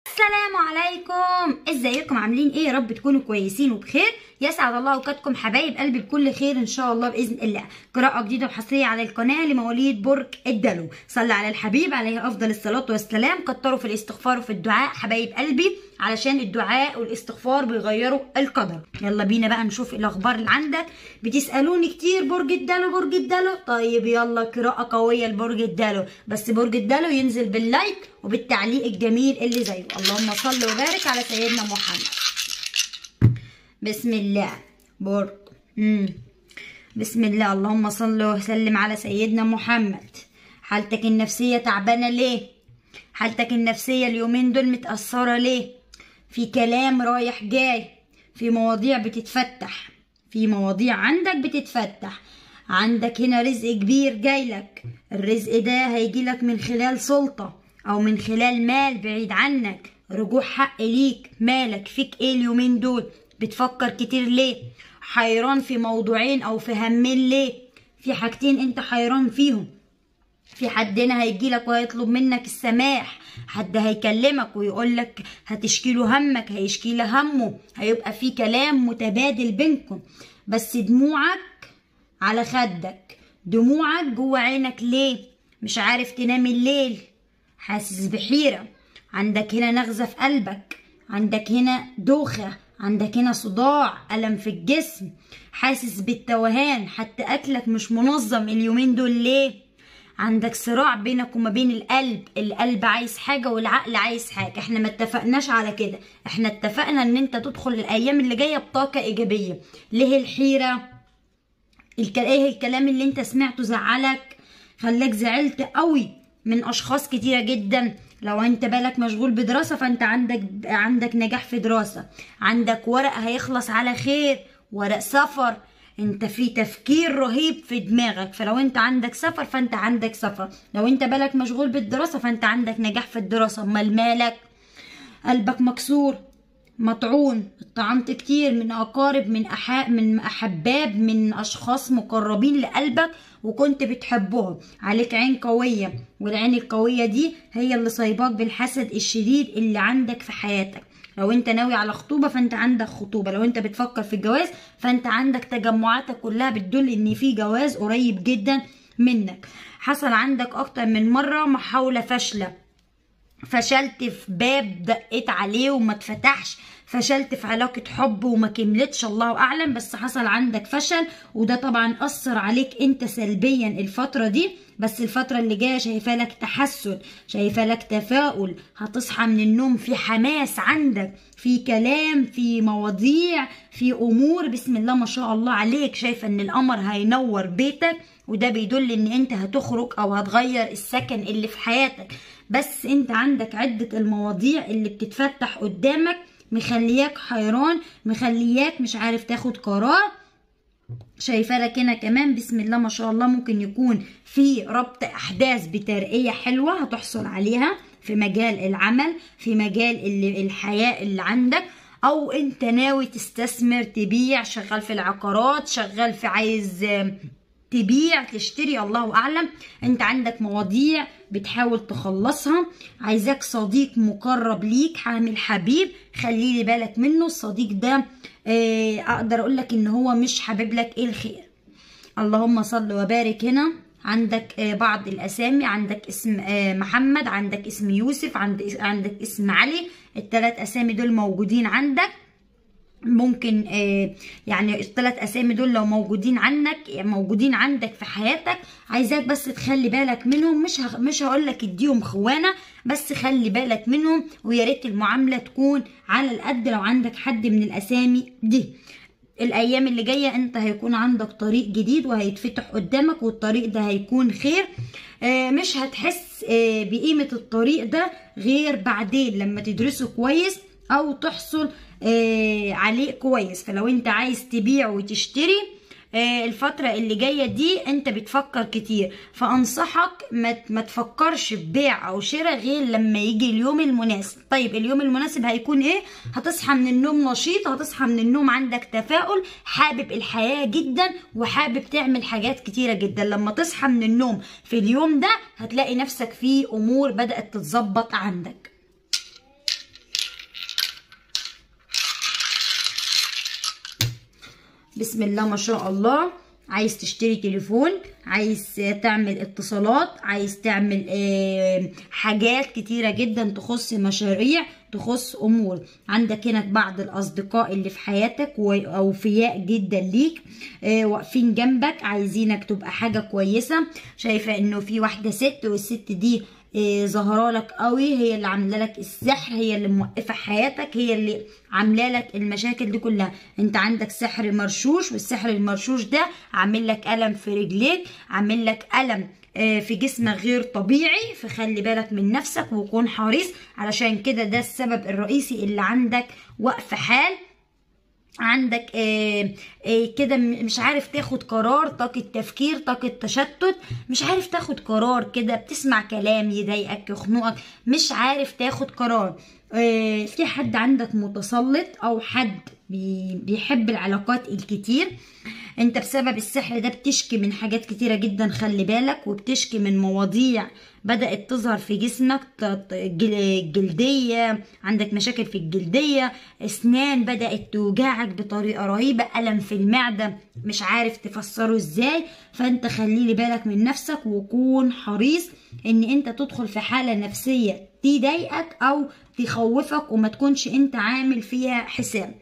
السلام عليكم ازيكم عاملين ايه يا رب تكونوا كويسين وبخير يسعد الله اوقاتكم حبايب قلبي بكل خير ان شاء الله باذن الله قراءه جديده وحصريه على القناه لمواليد برج الدلو صلى على الحبيب عليه افضل الصلاه والسلام كتروا في الاستغفار وفي الدعاء حبايب قلبي علشان الدعاء والاستغفار بيغيروا القدر يلا بينا بقى نشوف الاخبار اللي عندك بتسالوني كتير برج الدلو برج الدلو طيب يلا قراءه قويه لبرج الدلو بس برج الدلو ينزل باللايك وبالتعليق الجميل اللي زيه اللهم صل وبارك على سيدنا محمد بسم الله برج مم. بسم الله اللهم صل وسلم على سيدنا محمد حالتك النفسيه تعبانه ليه حالتك النفسيه اليومين دول متاثره ليه في كلام رايح جاي في مواضيع بتتفتح في مواضيع عندك بتتفتح عندك هنا رزق كبير جايلك الرزق ده هيجيلك من خلال سلطة أو من خلال مال بعيد عنك رجوع حق ليك مالك فيك ايه اليومين دول بتفكر كتير ليه حيران في موضوعين أو في همين ليه في حاجتين انت حيران فيهم في حد هنا هيجيلك وهيطلب منك السماح حد هيكلمك ويقولك هتشكي له همك هيشكي له همه هيبقى في كلام متبادل بينكم بس دموعك على خدك دموعك جوه عينك ليه مش عارف تنام الليل حاسس بحيرة عندك هنا نغزة في قلبك عندك هنا دوخة عندك هنا صداع ألم في الجسم حاسس بالتوهان حتى أكلك مش منظم اليومين دول ليه عندك صراع بينك وما بين القلب القلب عايز حاجة والعقل عايز حاجة احنا ما اتفقناش على كده احنا اتفقنا ان انت تدخل الايام اللي جاية بطاقة ايجابية ليه الحيرة الك... ايه الكلام اللي انت سمعته زعلك خلاك زعلت قوي من اشخاص كتيرة جدا لو انت بالك مشغول بدراسة فانت عندك عندك نجاح في دراسة عندك ورق هيخلص على خير ورق سفر انت في تفكير رهيب في دماغك فلو انت عندك سفر فانت عندك سفر لو انت بالك مشغول بالدراسة فانت عندك نجاح في الدراسة امال مالك قلبك مكسور مطعون اتطعنت كتير من اقارب من أحا من احباب من اشخاص مقربين لقلبك وكنت بتحبهم عليك عين قويه والعين القويه دي هي اللي صايباك بالحسد الشديد اللي عندك في حياتك لو انت ناوي على خطوبه فانت عندك خطوبه لو انت بتفكر في الجواز فانت عندك تجمعاتك كلها بتدل ان في جواز قريب جدا منك حصل عندك اكتر من مره محاوله فاشله فشلت في باب دقيت عليه وما اتفتحش فشلت في علاقة حب وما كملتش الله أعلم بس حصل عندك فشل وده طبعا أثر عليك أنت سلبيا الفترة دي بس الفترة اللي جاية شايفة لك تحسن شايفة لك تفاؤل هتصحى من النوم في حماس عندك في كلام في مواضيع في أمور بسم الله ما شاء الله عليك شايفة أن القمر هينور بيتك وده بيدل ان انت هتخرج او هتغير السكن اللي في حياتك بس انت عندك عدة المواضيع اللي بتتفتح قدامك مخلياك حيران مخلياك مش عارف تاخد قرار شايفه لك هنا كمان بسم الله ما شاء الله ممكن يكون في ربط احداث بترقيه حلوه هتحصل عليها في مجال العمل في مجال اللي الحياه اللي عندك او انت ناوي تستثمر تبيع شغال في العقارات شغال في عايز تبيع تشتري الله اعلم انت عندك مواضيع بتحاول تخلصها عايزاك صديق مقرب ليك حامل حبيب خلي لي بالك منه الصديق ده اه اقدر اقول لك ان هو مش حابب لك ايه الخير اللهم صل وبارك هنا عندك اه بعض الاسامي عندك اسم اه محمد عندك اسم يوسف عندك عندك اسم علي الثلاث اسامي دول موجودين عندك ممكن آه يعني الثلاث اسامي دول لو موجودين عنك موجودين عندك في حياتك عايزاك بس تخلي بالك منهم مش هخ مش هقول لك اديهم خوانه بس خلي بالك منهم ويا ريت المعامله تكون على القد لو عندك حد من الاسامي دي الايام اللي جايه انت هيكون عندك طريق جديد وهيتفتح قدامك والطريق ده هيكون خير آه مش هتحس آه بقيمه الطريق ده غير بعدين لما تدرسه كويس او تحصل آه عليه كويس فلو انت عايز تبيع وتشتري آه الفترة اللي جاية دي انت بتفكر كتير فانصحك ما, ما تفكرش في بيع او شراء غير لما يجي اليوم المناسب طيب اليوم المناسب هيكون ايه هتصحى من النوم نشيط هتصحى من النوم عندك تفاؤل حابب الحياة جدا وحابب تعمل حاجات كتيرة جدا لما تصحى من النوم في اليوم ده هتلاقي نفسك في امور بدأت تتظبط عندك بسم الله ما شاء الله عايز تشتري تليفون عايز تعمل اتصالات عايز تعمل آه، حاجات كتيرة جدا تخص مشاريع تخص امور عندك هنا بعض الاصدقاء اللي في حياتك واوفياء جدا ليك آه، واقفين جنبك عايزينك تبقى حاجة كويسة شايفة انه في واحدة ست والست دي إيه ظاهره لك قوي هي اللي عامله لك السحر هي اللي موقفه حياتك هي اللي عامله لك المشاكل دي كلها انت عندك سحر مرشوش والسحر المرشوش ده عامل لك الم في رجليك عامل لك الم آه، في جسمك غير طبيعي فخلي بالك من نفسك وكون حريص علشان كده ده السبب الرئيسي اللي عندك وقف حال عندك آه آه كده مش عارف تاخد قرار طاقة تفكير طاقة تشتت مش عارف تاخد قرار كده بتسمع كلام يضايقك يخنقك مش عارف تاخد قرار آه في حد عندك متسلط او حد بيحب العلاقات الكتير انت بسبب السحر ده بتشكي من حاجات كتيرة جدا خلي بالك وبتشكي من مواضيع بدأت تظهر في جسمك جلدية عندك مشاكل في الجلدية اسنان بدأت توجعك بطريقة رهيبة ألم في المعدة مش عارف تفسره ازاي فانت خليلي بالك من نفسك وكون حريص ان انت تدخل في حالة نفسية تضايقك او تخوفك وما تكونش انت عامل فيها حساب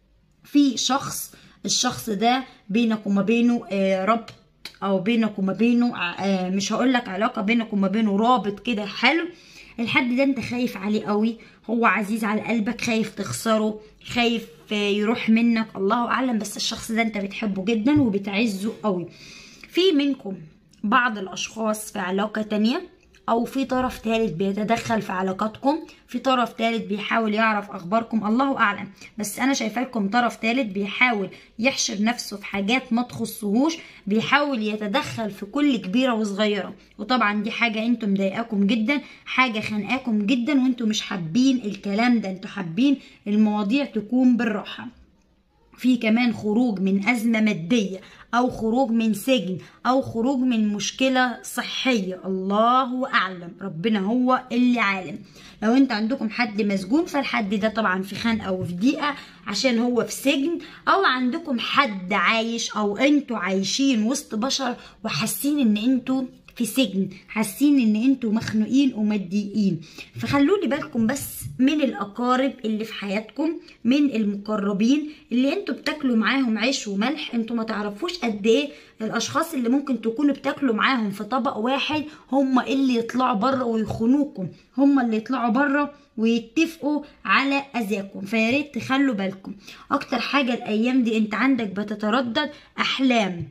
في شخص الشخص ده بينك وما بينه آه، ربط او بينك وما بينه آه، مش هقول لك علاقه بينك وما بينه رابط كده حلو الحد ده انت خايف عليه قوي هو عزيز على قلبك خايف تخسره خايف يروح منك الله اعلم بس الشخص ده انت بتحبه جدا وبتعزه قوي في منكم بعض الاشخاص في علاقه تانية او في طرف ثالث بيتدخل في علاقاتكم في طرف ثالث بيحاول يعرف اخباركم الله اعلم بس انا شايفه لكم طرف ثالث بيحاول يحشر نفسه في حاجات ما تخصهوش بيحاول يتدخل في كل كبيره وصغيره وطبعا دي حاجه انتم مضايقاكم جدا حاجه خانقاكم جدا وانتم مش حابين الكلام ده انتم حابين المواضيع تكون بالراحه في كمان خروج من أزمة مادية أو خروج من سجن أو خروج من مشكلة صحية الله أعلم ربنا هو اللي عالم لو انت عندكم حد مسجون فالحد ده طبعا في خنقة وفي ضيقة عشان هو في سجن أو عندكم حد عايش أو انتوا عايشين وسط بشر وحاسين ان انتوا في سجن حاسين ان انتوا مخنوقين ومتضايقين فخلولي بالكم بس من الاقارب اللي في حياتكم من المقربين اللي انتوا بتاكلوا معاهم عيش وملح انتوا ما تعرفوش قد ايه الاشخاص اللي ممكن تكونوا بتاكلوا معاهم في طبق واحد هم اللي يطلعوا بره ويخونوكم هم اللي يطلعوا بره ويتفقوا على اذاكم فيا ريت تخلوا بالكم اكتر حاجه الايام دي انت عندك بتتردد احلام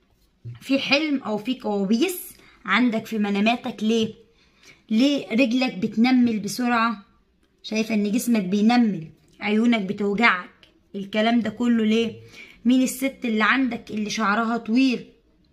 في حلم او في كوابيس عندك في مناماتك ليه ليه رجلك بتنمل بسرعة شايفة ان جسمك بينمل عيونك بتوجعك الكلام ده كله ليه مين الست اللي عندك اللي شعرها طويل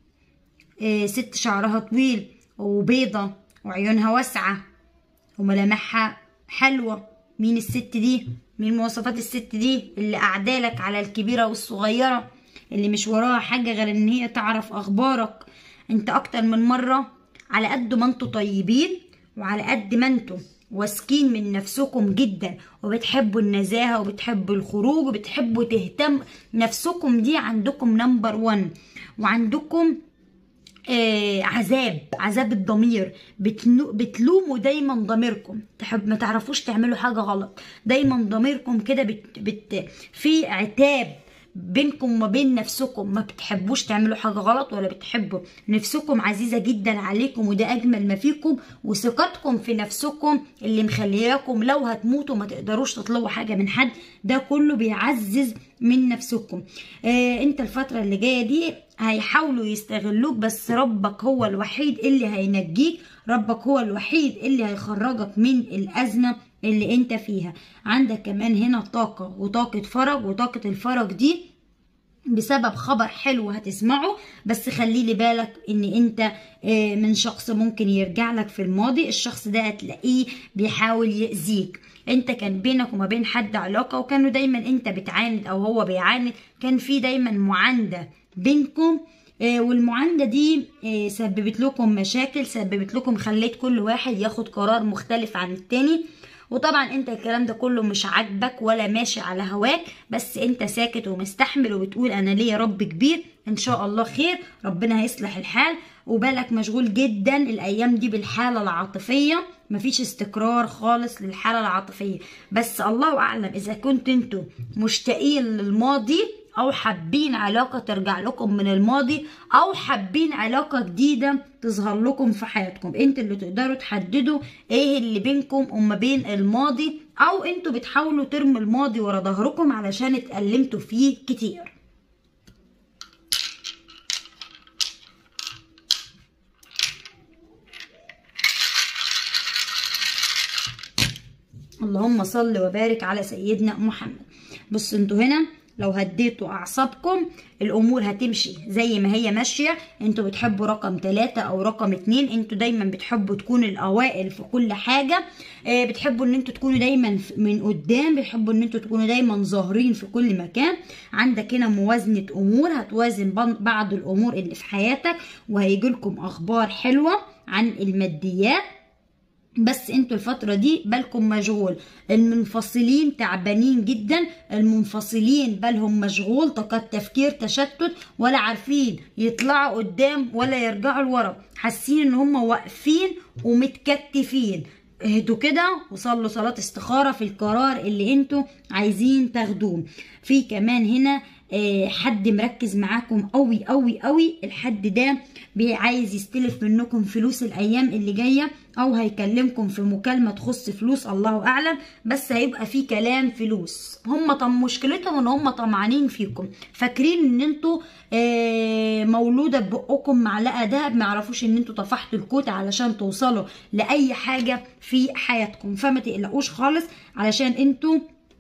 إيه ست شعرها طويل وبيضة وعيونها واسعة وملامحها حلوة مين الست دي مين مواصفات الست دي اللي قعدالك على الكبيرة والصغيرة اللي مش وراها حاجة غير ان هي تعرف اخبارك انت اكتر من مرة على قد ما انتوا طيبين وعلى قد ما انتوا واثقين من نفسكم جدا وبتحبوا النزاهة وبتحبوا الخروج وبتحبوا تهتم نفسكم دي عندكم نمبر وان وعندكم آه عذاب عذاب الضمير بتلوموا دايما ضميركم تحب ما تعرفوش تعملوا حاجة غلط دايما ضميركم كده بت بت في عتاب بينكم وما بين نفسكم ما بتحبوش تعملوا حاجة غلط ولا بتحبوا نفسكم عزيزة جدا عليكم وده أجمل ما فيكم وثقتكم في نفسكم اللي مخلياكم لو هتموتوا ما تقدروش تطلبوا حاجة من حد ده كله بيعزز من نفسكم آه انت الفترة اللي جاية دي هيحاولوا يستغلوك بس ربك هو الوحيد اللي هينجيك ربك هو الوحيد اللي هيخرجك من الأزمة اللي انت فيها عندك كمان هنا طاقة وطاقة فرج وطاقة الفرج دي بسبب خبر حلو هتسمعه بس خليلي بالك ان انت آه، من شخص ممكن يرجع لك في الماضي الشخص ده هتلاقيه بيحاول يأذيك انت كان بينك وما بين حد علاقة وكانوا دايما انت بتعاند او هو بيعاند كان في دايما معاندة بينكم آه، والمعاندة دي آه، سببت لكم مشاكل سببت لكم خليت كل واحد ياخد قرار مختلف عن التاني وطبعا انت الكلام ده كله مش عاجبك ولا ماشي على هواك بس انت ساكت ومستحمل وبتقول انا ليا رب كبير ان شاء الله خير ربنا هيصلح الحال وبالك مشغول جدا الايام دي بالحاله العاطفيه مفيش استقرار خالص للحاله العاطفيه بس الله اعلم اذا كنت انتوا مشتاقين للماضي او حابين علاقه ترجع لكم من الماضي او حابين علاقه جديده تظهر لكم في حياتكم انتوا اللي تقدروا تحددوا ايه اللي بينكم وما بين الماضي او انتوا بتحاولوا ترموا الماضي ورا ظهركم علشان اتألمتوا فيه كتير اللهم صل وبارك على سيدنا محمد بصوا انتوا هنا لو هديتوا اعصابكم الامور هتمشي زي ما هي ماشيه انتوا بتحبوا رقم ثلاثة او رقم اتنين انتوا دايما بتحبوا تكونوا الاوائل في كل حاجه اه بتحبوا ان انتوا تكونوا دايما من قدام بتحبوا ان انتوا تكونوا دايما ظاهرين في كل مكان عندك هنا موازنه امور هتوازن بعض الامور اللي في حياتك وهيجيلكم اخبار حلوه عن الماديات بس انتوا الفترة دي بالكم مشغول المنفصلين تعبانين جدا المنفصلين بالهم مشغول طاقات تفكير تشتت ولا عارفين يطلعوا قدام ولا يرجعوا لورا حاسين ان هم واقفين ومتكتفين اهدوا كده وصلوا صلاة استخارة في القرار اللي انتوا عايزين تاخدوه في كمان هنا اه حد مركز معاكم قوي قوي قوي الحد ده عايز يستلف منكم فلوس الايام اللي جايه او هيكلمكم في مكالمه تخص فلوس الله اعلم بس هيبقى في كلام فلوس هم طم مشكلتهم ان هم طمعانين فيكم فاكرين ان انتوا اه مولوده ببقكم معلقه دهب ما يعرفوش ان انتوا طفحتوا الكوت علشان توصلوا لاي حاجه في حياتكم فما تقلقوش خالص علشان انتوا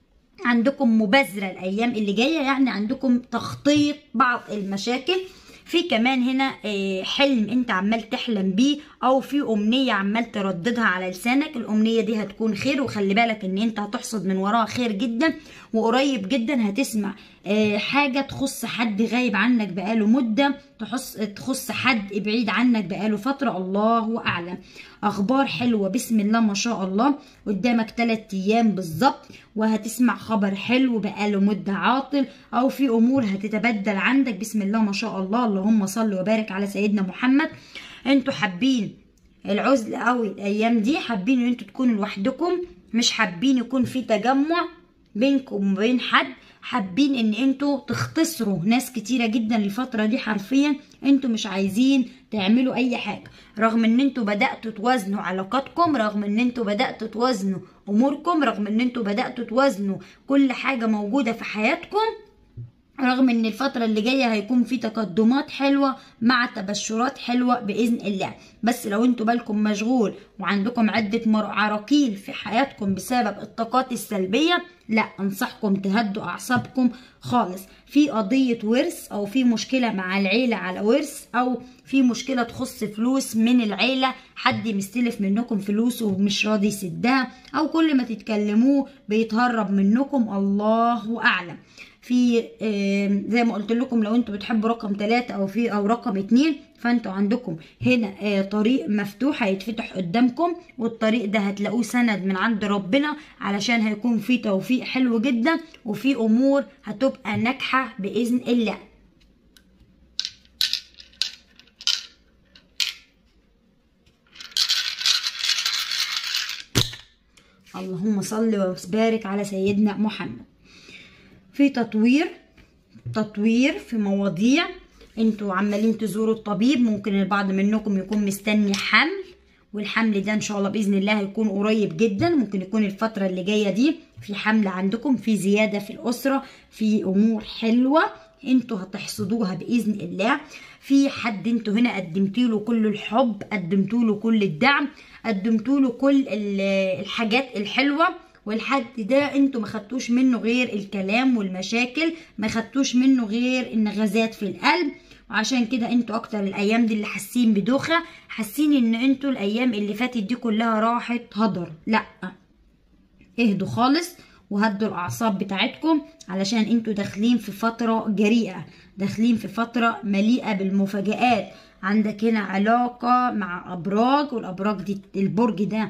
عندكم مبادره الايام اللي جايه يعني عندكم تخطيط بعض المشاكل في كمان هنا حلم انت عمال تحلم بيه او في امنية عمال ترددها على لسانك الامنية دي هتكون خير وخلي بالك ان انت هتحصد من وراها خير جدا وقريب جدا هتسمع حاجة تخص حد غايب عنك بقاله مدة تخص تخص حد بعيد عنك بقاله فترة الله اعلم اخبار حلوة بسم الله ما شاء الله قدامك 3 ايام بالظبط وهتسمع خبر حلو بقاله مدة عاطل او في امور هتتبدل عندك بسم الله ما شاء الله اللهم صل وبارك على سيدنا محمد انتوا حابين العزل قوي الايام دي حابين ان انتوا تكونوا لوحدكم مش حابين يكون في تجمع بينكم وبين حد حابين ان انتوا تختصروا ناس كتيره جدا الفتره دي حرفيا انتوا مش عايزين تعملوا اي حاجه رغم ان انتوا بداتوا توازنوا علاقاتكم رغم ان انتوا بداتوا توازنوا اموركم رغم ان انتوا بداتوا توازنوا كل حاجه موجوده في حياتكم رغم ان الفترة اللي جاية هيكون في تقدمات حلوة مع تبشرات حلوة بإذن الله بس لو انتوا بالكم مشغول وعندكم عدة عراقيل في حياتكم بسبب الطاقات السلبية لا انصحكم تهدوا اعصابكم خالص في قضية ورث او في مشكلة مع العيلة على ورث او في مشكلة تخص فلوس من العيلة حد مستلف منكم فلوس ومش راضي يسدها او كل ما تتكلموه بيتهرب منكم الله اعلم في زي ما قلت لكم لو انتوا بتحبوا رقم ثلاثة او في او رقم اتنين فانتوا عندكم هنا طريق مفتوح هيتفتح قدامكم والطريق ده هتلاقوه سند من عند ربنا علشان هيكون في توفيق حلو جدا وفي امور هتبقى ناجحة باذن الله اللهم صل وبارك على سيدنا محمد في تطوير تطوير في مواضيع انتوا عمالين تزوروا الطبيب ممكن البعض منكم يكون مستني حمل والحمل ده ان شاء الله باذن الله هيكون قريب جدا ممكن يكون الفتره اللي جايه دي في حمل عندكم في زياده في الاسره في امور حلوه انتوا هتحصدوها باذن الله في حد انتوا هنا قدمتوا له كل الحب قدمتوا له كل الدعم قدمتوا له كل الحاجات الحلوه والحد ده انتوا ما خدتوش منه غير الكلام والمشاكل ما خدتوش منه غير النغزات في القلب وعشان كده انتوا اكتر الايام دي اللي حاسين بدوخه حاسين ان انتوا الايام اللي فاتت دي كلها راحت هدر لا اهدوا خالص وهدوا الاعصاب بتاعتكم علشان انتوا داخلين في فتره جريئه داخلين في فتره مليئه بالمفاجآت عندك هنا علاقه مع ابراج والابراج دي البرج ده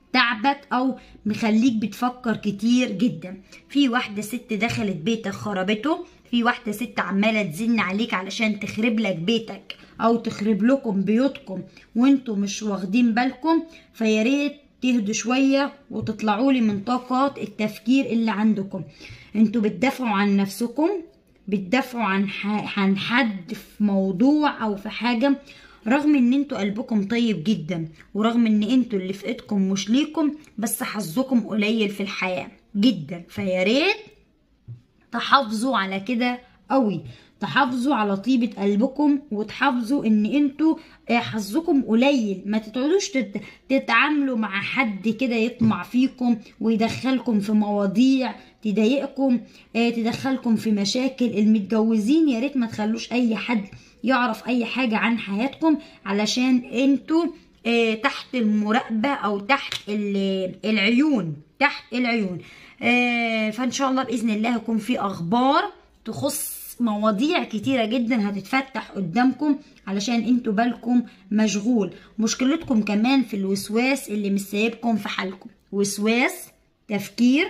تعبك او مخليك بتفكر كتير جدا في واحده ست دخلت بيتك خربته في واحده ست عماله تزن عليك علشان تخرب لك بيتك او تخرب لكم بيوتكم وانتوا مش واخدين بالكم فيا ريت تهدوا شويه وتطلعوا لي من طاقات التفكير اللي عندكم انتوا بتدافعوا عن نفسكم بتدافعوا عن عن حد في موضوع او في حاجه رغم ان انتوا قلبكم طيب جدا ورغم ان انتوا اللي في ايدكم مش ليكم بس حظكم قليل في الحياه جدا فيا ريت تحافظوا على كده قوي تحافظوا على طيبة قلبكم وتحافظوا ان انتوا حظكم قليل ما تتقعدوش تتعاملوا مع حد كده يطمع فيكم ويدخلكم في مواضيع تضايقكم تدخلكم في مشاكل المتجوزين يا ريت ما تخلوش اي حد يعرف اي حاجة عن حياتكم علشان انتوا تحت المراقبة او تحت العيون تحت العيون فان شاء الله باذن الله هيكون في اخبار تخص مواضيع كتيرة جدا هتتفتح قدامكم علشان انتوا بالكم مشغول مشكلتكم كمان في الوسواس اللي مش سايبكم في حالكم وسواس تفكير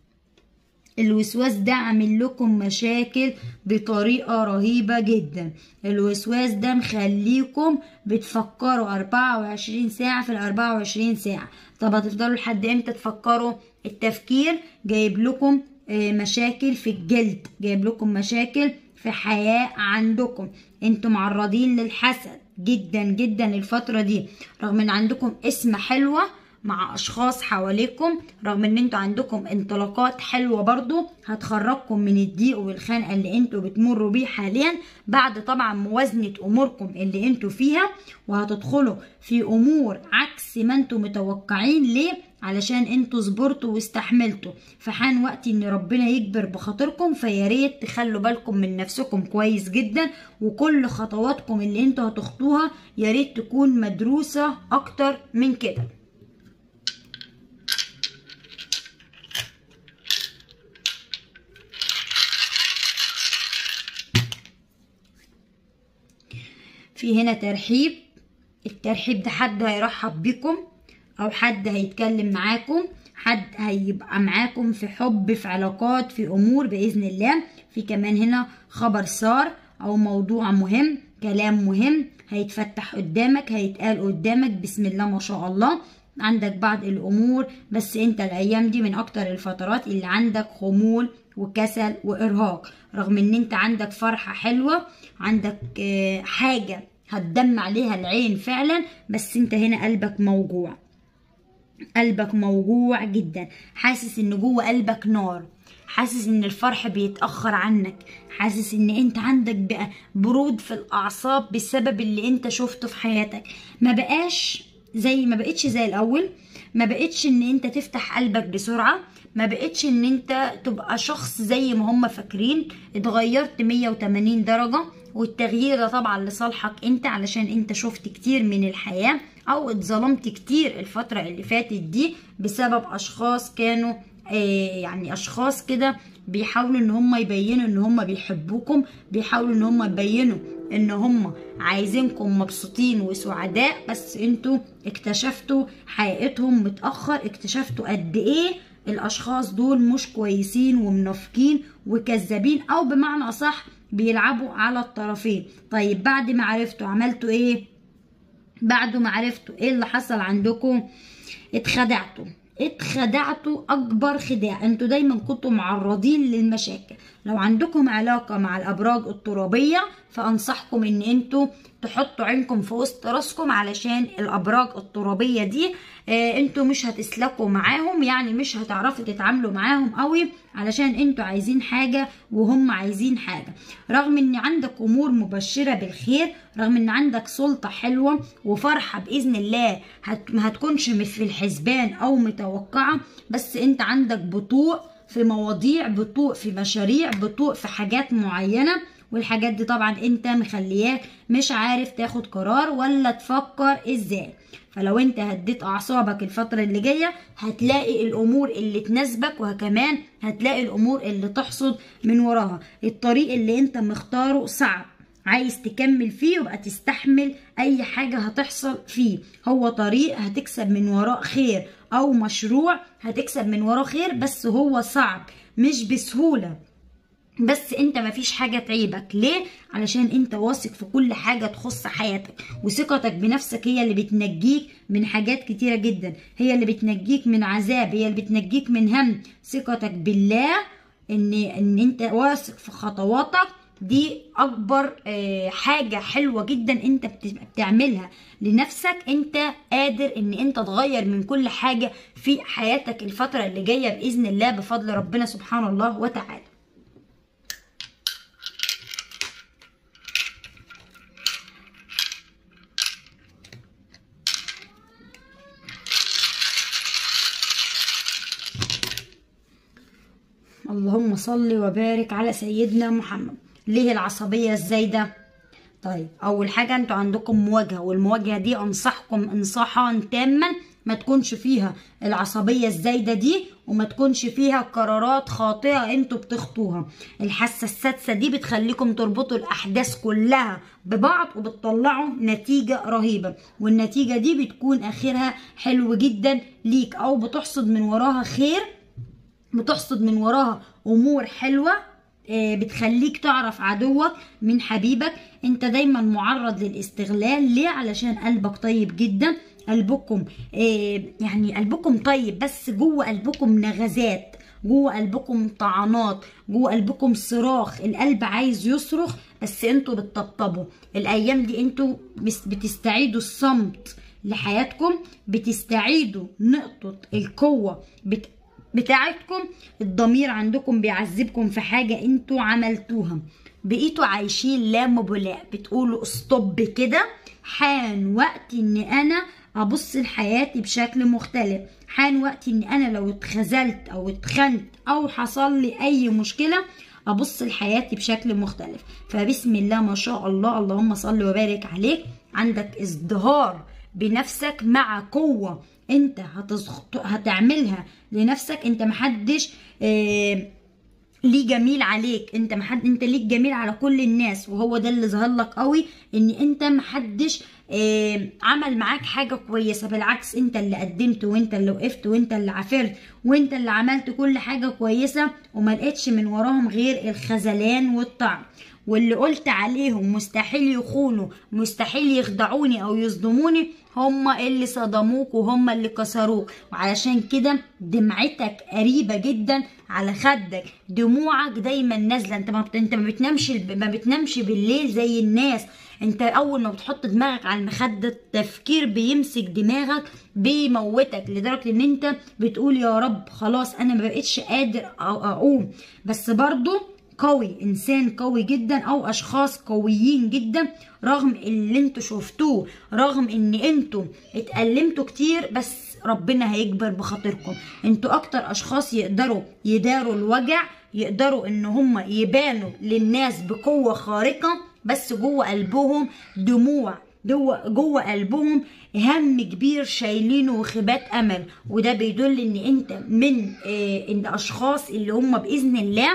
الوسواس ده عامل لكم مشاكل بطريقة رهيبة جدا الوسواس ده مخليكم بتفكروا 24 ساعة في ال 24 ساعة طب هتفضلوا لحد امتى تفكروا التفكير جايب لكم مشاكل في الجلد جايب لكم مشاكل في حياة عندكم انتوا معرضين للحسد جدا جدا الفترة دي رغم ان عندكم اسم حلوة مع اشخاص حواليكم رغم ان انتوا عندكم انطلاقات حلوة برضو هتخرجكم من الضيق والخنقة اللي انتوا بتمروا بيه حاليا بعد طبعا موازنة اموركم اللي انتوا فيها وهتدخلوا في امور عكس ما انتوا متوقعين ليه علشان انتوا صبرتوا واستحملتوا فحان وقت ان ربنا يكبر بخاطركم فيا ريت تخلوا بالكم من نفسكم كويس جدا وكل خطواتكم اللي انتوا هتخطوها يا ريت تكون مدروسة اكتر من كده في هنا ترحيب الترحيب ده حد هيرحب بكم او حد هيتكلم معاكم حد هيبقى معاكم في حب في علاقات في امور باذن الله في كمان هنا خبر صار او موضوع مهم كلام مهم هيتفتح قدامك هيتقال قدامك بسم الله ما شاء الله عندك بعض الامور بس انت الايام دي من اكتر الفترات اللي عندك خمول وكسل وارهاق رغم ان انت عندك فرحة حلوة عندك حاجة هتدم عليها العين فعلا بس انت هنا قلبك موجوع قلبك موجوع جدا حاسس ان جوه قلبك نار حاسس ان الفرح بيتأخر عنك حاسس ان انت عندك بقى برود في الاعصاب بسبب اللي انت شفته في حياتك ما بقاش زي ما بقتش زي الاول ما بقتش ان انت تفتح قلبك بسرعة ما بقتش ان انت تبقى شخص زي ما هم فاكرين اتغيرت 180 درجة والتغيير ده طبعا لصالحك انت علشان انت شفت كتير من الحياة او اتظلمت كتير الفترة اللي فاتت دي بسبب اشخاص كانوا آه يعني اشخاص كده بيحاولوا ان هم يبينوا ان هم بيحبوكم بيحاولوا ان هم يبينوا ان هم عايزينكم مبسوطين وسعداء بس انتوا اكتشفتوا حقيقتهم متأخر اكتشفتوا قد ايه الاشخاص دول مش كويسين ومنافقين وكذابين او بمعنى اصح بيلعبوا على الطرفين طيب بعد ما عرفتوا عملتوا ايه بعد ما عرفتوا ايه اللي حصل عندكم اتخدعتوا اتخدعتوا اكبر خداع انتوا دايما كنتوا معرضين للمشاكل لو عندكم علاقة مع الابراج الترابية فانصحكم ان انتوا تحطوا عينكم في وسط راسكم علشان الابراج الترابية دي اه انتوا مش هتسلكوا معاهم يعني مش هتعرفوا تتعاملوا معاهم قوي علشان انتوا عايزين حاجة وهم عايزين حاجة رغم ان عندك امور مبشرة بالخير رغم ان عندك سلطة حلوة وفرحة باذن الله هت... ما هتكونش في الحسبان او متوقعة بس انت عندك بطوء في مواضيع بطوء في مشاريع بطوء في حاجات معينة والحاجات دي طبعا انت مخلياك مش عارف تاخد قرار ولا تفكر ازاي فلو انت هديت اعصابك الفترة اللي جاية هتلاقي الامور اللي تناسبك وكمان هتلاقي الامور اللي تحصد من وراها الطريق اللي انت مختاره صعب عايز تكمل فيه يبقى تستحمل اي حاجة هتحصل فيه هو طريق هتكسب من وراه خير او مشروع هتكسب من وراه خير بس هو صعب مش بسهوله بس انت مفيش حاجة تعيبك ليه؟ علشان انت واثق في كل حاجة تخص حياتك وثقتك بنفسك هي اللي بتنجيك من حاجات كتيرة جدا هي اللي بتنجيك من عذاب هي اللي بتنجيك من هم ثقتك بالله ان ان انت واثق في خطواتك دي اكبر آه، حاجة حلوة جدا انت بت- بتعملها لنفسك انت قادر ان انت تغير من كل حاجة في حياتك الفترة اللي جاية باذن الله بفضل ربنا سبحانه الله وتعالى اللهم صل وبارك على سيدنا محمد ليه العصبية الزايدة طيب اول حاجة انتوا عندكم مواجهة والمواجهة دي انصحكم انصاحا تاما ما تكونش فيها العصبية الزايدة دي وما تكونش فيها قرارات خاطئة انتوا بتخطوها الحاسة السادسة دي بتخليكم تربطوا الاحداث كلها ببعض وبتطلعوا نتيجة رهيبة والنتيجة دي بتكون اخرها حلو جدا ليك او بتحصد من وراها خير بتحصد من وراها امور حلوه آه، بتخليك تعرف عدوك من حبيبك انت دايما معرض للاستغلال ليه علشان قلبك طيب جدا قلبكم آه، يعني قلبكم طيب بس جوه قلبكم نغزات جوه قلبكم طعنات جوه قلبكم صراخ القلب عايز يصرخ بس انتوا بتطبطبوا الايام دي انتوا بس- بتستعيدوا الصمت لحياتكم بتستعيدوا نقطة القوة بت... بتاعتكم الضمير عندكم بيعذبكم في حاجة انتوا عملتوها بقيتوا عايشين لا مبالاة بتقولوا استوب كده حان وقت ان انا ابص لحياتي بشكل مختلف حان وقت ان انا لو اتخذلت او اتخنت او حصل لي اي مشكلة ابص لحياتي بشكل مختلف فبسم الله ما شاء الله اللهم صل وبارك عليك عندك ازدهار بنفسك مع قوة انت هتزخ... هتعملها لنفسك انت محدش آه ليه جميل عليك انت محد انت ليك جميل على كل الناس وهو ده اللي ظهر لك قوي ان انت محدش اه عمل معاك حاجة كويسة بالعكس انت اللي قدمت وانت اللي وقفت وانت اللي عافرت وانت اللي عملت كل حاجة كويسة وما لقيتش من وراهم غير الخذلان والطعن واللي قلت عليهم مستحيل يخونوا مستحيل يخدعوني او يصدموني هم اللي صدموك وهم اللي كسروك وعلشان كده دمعتك قريبة جدا على خدك دموعك دايما نازلة انت ما بت... انت ما بتنامش ما بتنامش بالليل زي الناس انت اول ما بتحط دماغك على المخدة التفكير بيمسك دماغك بيموتك لدرجة ان انت بتقول يا رب خلاص انا ما بقتش قادر أ- اقوم بس برضو قوي انسان قوي جدا او اشخاص قويين جدا رغم اللي انتوا شفتوه رغم ان انتوا اتألمتوا كتير بس ربنا هيكبر بخاطركم انتوا اكتر اشخاص يقدروا يداروا الوجع يقدروا ان هم يبانوا للناس بقوة خارقة بس جوه قلبهم دموع جوه جوه قلبهم هم كبير شايلينه وخيبات امل وده بيدل ان انت من آه، الاشخاص اللي هم باذن الله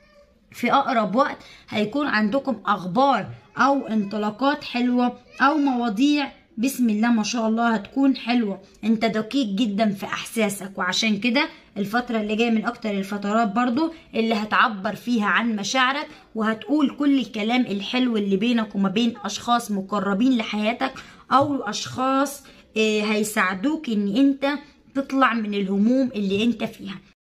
في اقرب وقت هيكون عندكم اخبار او انطلاقات حلوه او مواضيع بسم الله ما شاء الله هتكون حلوه انت دقيق جدا في احساسك وعشان كده الفترة اللي جاية من أكتر الفترات برضو اللي هتعبر فيها عن مشاعرك وهتقول كل الكلام الحلو اللي بينك وما بين أشخاص مقربين لحياتك أو أشخاص آه، هيساعدوك إن أنت تطلع من الهموم اللي أنت فيها